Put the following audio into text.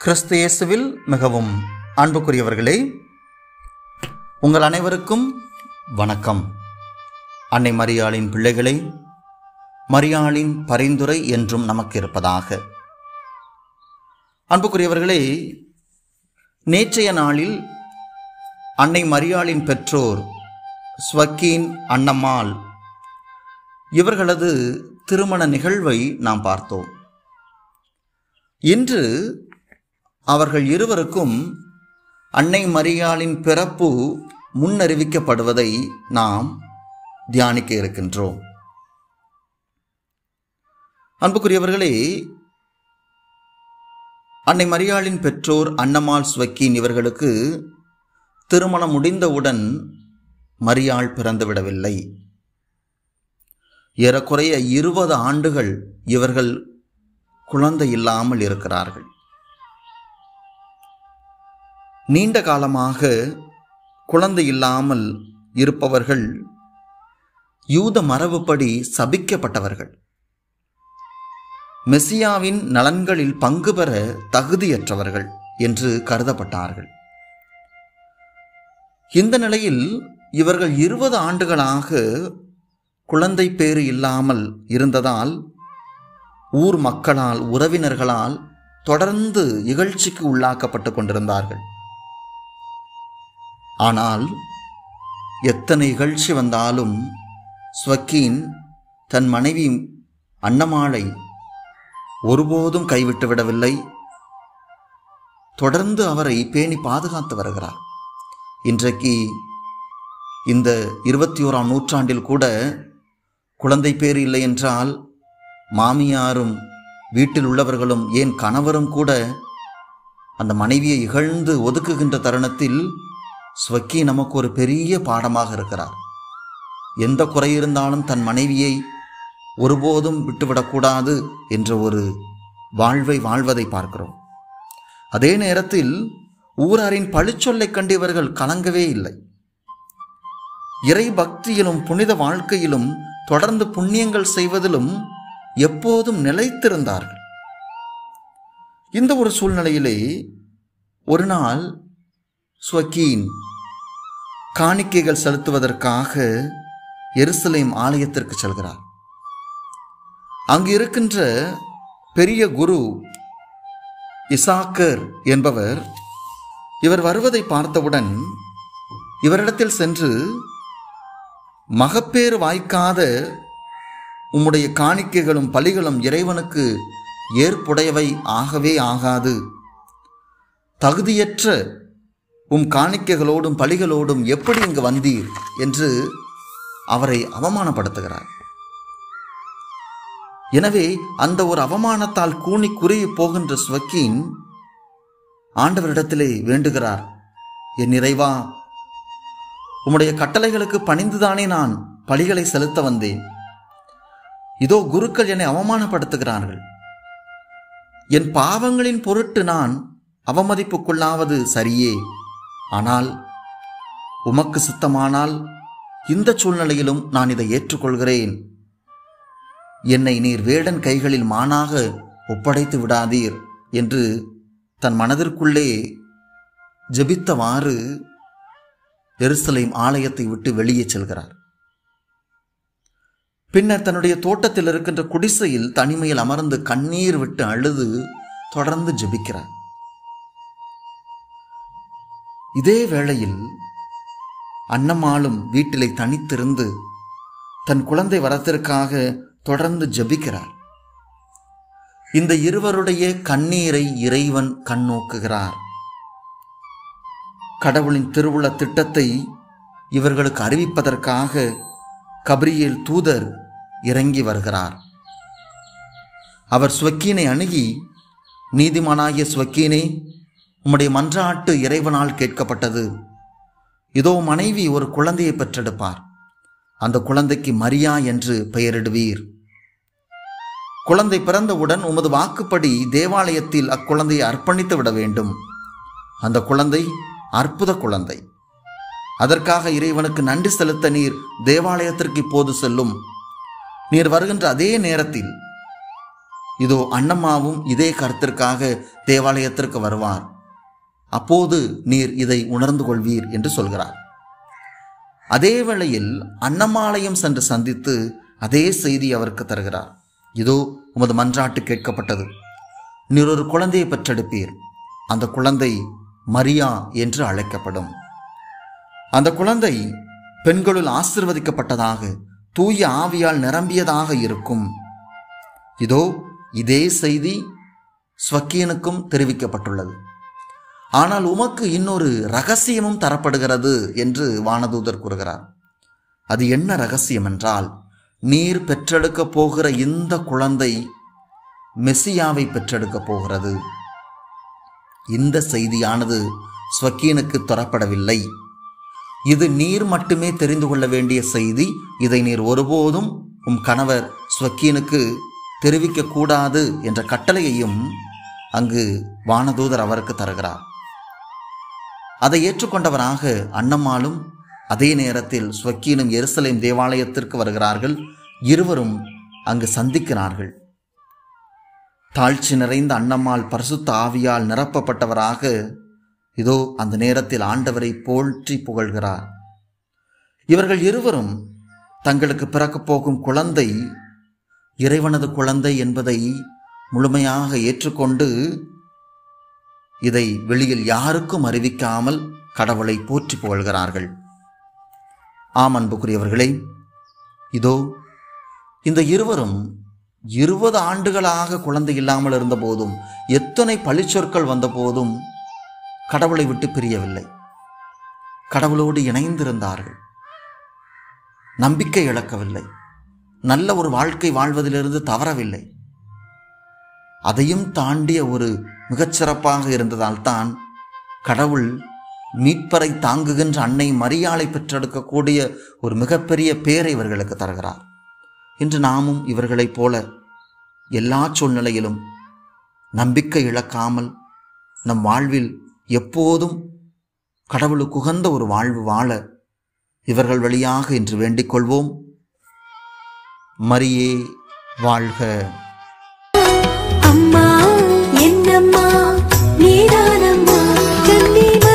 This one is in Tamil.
கிறிஸ்து இயேசுவில் மிகவும் அன்புக்குரியவர்களே உங்கள் அனைவருக்கும் வணக்கம் அன்னை மரியாளின் பிள்ளைகளே மரியாளின் பரிந்துரை என்றும் நமக்கு இருப்பதாக அன்புக்குரியவர்களே நேற்றைய நாளில் அன்னை மரியாளின் பெற்றோர் ஸ்வக்கீன் அன்னம்மாள் இவர்களது திருமண நிகழ்வை நாம் பார்த்தோம் இன்று அவர்கள் இருவருக்கும் அன்னை மரியாளின் பிறப்பு முன்னறிவிக்கப்படுவதை நாம் தியானிக்க இருக்கின்றோம் அன்புக்குரியவர்களே அன்னை மரியாளின் பெற்றோர் அன்னமாள் ஸ்வக்கீன் இவர்களுக்கு திருமணம் முடிந்தவுடன் மரியாள் பிறந்துவிடவில்லை ஏறக்குறைய இருபது ஆண்டுகள் இவர்கள் குழந்தை இல்லாமல் இருக்கிறார்கள் நீண்ட காலமாக குழந்தை இல்லாமல் இருப்பவர்கள் யூத மரபுப்படி சபிக்கப்பட்டவர்கள் மெசியாவின் நலன்களில் பங்கு பெற தகுதியற்றவர்கள் என்று கருதப்பட்டார்கள் இந்த நிலையில் இவர்கள் இருபது ஆண்டுகளாக குழந்தை பேறு இல்லாமல் இருந்ததால் ஊர் மக்களால் உறவினர்களால் தொடர்ந்து இகழ்ச்சிக்கு உள்ளாக்கப்பட்டு கொண்டிருந்தார்கள் ஆனால் எத்தனை இகழ்ச்சி வந்தாலும் ஸ்வக்கீன் தன் மனைவி அன்னமாளை ஒருபோதும் கைவிட்டு விடவில்லை தொடர்ந்து அவரை பேணி பாதுகாத்து வருகிறார் இன்றைக்கு இந்த இருபத்தி ஓராம் நூற்றாண்டில் கூட குழந்தை பேர் இல்லை என்றால் மாமியாரும் வீட்டில் உள்ளவர்களும் ஏன் கணவரும் கூட அந்த மனைவியை இகழ்ந்து ஒதுக்குகின்ற தருணத்தில் ஸ்வக்கி நமக்கு ஒரு பெரிய பாடமாக இருக்கிறார் எந்த குறை இருந்தாலும் தன் மனைவியை ஒருபோதும் விட்டுவிடக்கூடாது என்ற ஒரு வாழ்வை வாழ்வதை பார்க்கிறோம் அதே நேரத்தில் ஊராரின் பழிச்சொல்லை கண்டு இவர்கள் கலங்கவே இல்லை இறை பக்தியிலும் புனித வாழ்க்கையிலும் தொடர்ந்து புண்ணியங்கள் செய்வதிலும் எப்போதும் நிலைத்திருந்தார்கள் இந்த ஒரு சூழ்நிலையிலே ஒரு நாள் ஸ்வக்கீன் காணிக்கைகள் செலுத்துவதற்காக எருசலேம் ஆலயத்திற்கு செல்கிறார் அங்கு இருக்கின்ற பெரிய குரு இசாக்கர் என்பவர் இவர் வருவதை பார்த்தவுடன் இவரிடத்தில் சென்று மகப்பேறு வாய்க்காத உம்முடைய காணிக்கைகளும் பலிகளும் இறைவனுக்கு ஏற்புடையவை ஆகவே ஆகாது தகுதியற்ற உம் காணிக்கைகளோடும் பலிகளோடும் எப்படி இங்கு வந்தீர் என்று அவரை அவமானப்படுத்துகிறார் எனவே அந்த ஒரு அவமானத்தால் கூனி குறுகி போகின்ற ஸ்வக்கீன் ஆண்டவரிடத்திலே வேண்டுகிறார் என் நிறைவா உம்முடைய கட்டளைகளுக்கு பணிந்துதானே நான் பலிகளை செலுத்த வந்தேன் இதோ குருக்கள் என்னை அவமானப்படுத்துகிறார்கள் என் பாவங்களின் பொருட்டு நான் அவமதிப்புக்குள்ளாவது சரியே ஆனால் உமக்கு சித்தமானால் இந்த சூழ்நிலையிலும் நான் இதை ஏற்றுக்கொள்கிறேன் என்னை நீர் வேடன் கைகளில் மானாக ஒப்படைத்து விடாதீர் என்று தன் மனதிற்குள்ளே ஜெபித்தவாறு எருசலேம் ஆலயத்தை விட்டு வெளியே செல்கிறார் பின்னர் தன்னுடைய தோட்டத்தில் இருக்கின்ற குடிசையில் தனிமையில் அமர்ந்து கண்ணீர் விட்டு அழுது தொடர்ந்து ஜெபிக்கிறார் இதே வேளையில் அன்னம்மாளும் வீட்டிலே தனித்திருந்து தன் குழந்தை வரத்திற்காக தொடர்ந்து ஜெபிக்கிறார் இந்த இருவருடைய கண்ணீரை இறைவன் கண்ணோக்குகிறார் கடவுளின் திருவுள திட்டத்தை இவர்களுக்கு அறிவிப்பதற்காக கபிரியேல் தூதர் இறங்கி வருகிறார் அவர் ஸ்வக்கீனை அணுகி நீதிமானாகிய ஸ்வக்கீனே உம்முடைய மன்றாட்டு இறைவனால் கேட்கப்பட்டது இதோ மனைவி ஒரு குழந்தையை பெற்றெடுப்பார் அந்த குழந்தைக்கு மரியா என்று பெயரிடுவீர் குழந்தை பிறந்தவுடன் உமது வாக்குப்படி தேவாலயத்தில் அக்குழந்தையை அர்ப்பணித்து விட வேண்டும் அந்த குழந்தை அற்புத குழந்தை அதற்காக இறைவனுக்கு நன்றி செலுத்த நீர் தேவாலயத்திற்கு இப்போது செல்லும் நீர் வருகின்ற அதே நேரத்தில் இதோ அண்ணம்மாவும் இதே கருத்திற்காக தேவாலயத்திற்கு வருவார் அப்போது நீர் இதை உணர்ந்து கொள்வீர் என்று சொல்கிறார் அதே வேளையில் அன்னமாலயம் சென்று சந்தித்து அதே செய்தி அவருக்கு தருகிறார் இதோ உமது மன்றாட்டு கேட்கப்பட்டது நீர் ஒரு குழந்தையை பெற்றெடுப்பீர் அந்த குழந்தை மரியா என்று அழைக்கப்படும் அந்த குழந்தை பெண்களுள் ஆசிர்வதிக்கப்பட்டதாக தூய ஆவியால் நிரம்பியதாக இருக்கும் இதோ இதே செய்தி ஸ்வக்கீனுக்கும் தெரிவிக்கப்பட்டுள்ளது ஆனால் உமக்கு இன்னொரு ரகசியமும் தரப்படுகிறது என்று வானதூதர் கூறுகிறார் அது என்ன ரகசியம் என்றால் நீர் பெற்றெடுக்கப் போகிற இந்த குழந்தை மெசியாவை பெற்றெடுக்கப் போகிறது இந்த செய்தியானது ஸ்வக்கீனுக்கு தரப்படவில்லை இது நீர் மட்டுமே தெரிந்து கொள்ள வேண்டிய செய்தி இதை நீர் ஒருபோதும் உம் கணவர் ஸ்வக்கீனுக்கு தெரிவிக்க கூடாது என்ற கட்டளையையும் அங்கு வானதூதர் அவருக்கு தருகிறார் அதை ஏற்றுக்கொண்டவராக அன்னம்மாளும் அதே நேரத்தில் ஸ்வக்கீனும் எருசலேம் தேவாலயத்திற்கு வருகிறார்கள் இருவரும் அங்கு சந்திக்கிறார்கள் தாழ்ச்சி நிறைந்த அன்னம்மாள் பரிசுத்த ஆவியால் நிரப்பப்பட்டவராக இதோ அந்த நேரத்தில் ஆண்டவரை போற்றி புகழ்கிறார் இவர்கள் இருவரும் தங்களுக்கு பிறக்கப் போகும் குழந்தை இறைவனது குழந்தை என்பதை முழுமையாக ஏற்றுக்கொண்டு இதை வெளியில் யாருக்கும் அறிவிக்காமல் கடவுளை போற்றி புகழ்கிறார்கள் ஆம் அன்புக்குரியவர்களே இதோ இந்த இருவரும் இருபது ஆண்டுகளாக குழந்தை இல்லாமல் இருந்த போதும் எத்தனை பழிச்சொற்கள் வந்த போதும் கடவுளை விட்டு பிரியவில்லை கடவுளோடு இணைந்திருந்தார்கள் நம்பிக்கை இழக்கவில்லை நல்ல ஒரு வாழ்க்கை வாழ்வதிலிருந்து தவறவில்லை அதையும் தாண்டிய ஒரு மிகச்சிறப்பாக இருந்ததால் தான் கடவுள் மீட்பரை தாங்குகின்ற அன்னை மரியாளை பெற்றெடுக்கக்கூடிய ஒரு மிகப்பெரிய பேரை இவர்களுக்கு தருகிறார் இன்று நாமும் இவர்களைப் போல எல்லா சூழ்நிலையிலும் நம்பிக்கை இழக்காமல் நம் வாழ்வில் எப்போதும் கடவுளுக்கு உகந்த ஒரு வாழ்வு வாழ இவர்கள் வழியாக இன்று வேண்டிக் கொள்வோம் மரியே வாழ்க அம்மா என்னம்மா நீதானம்மா கன்னி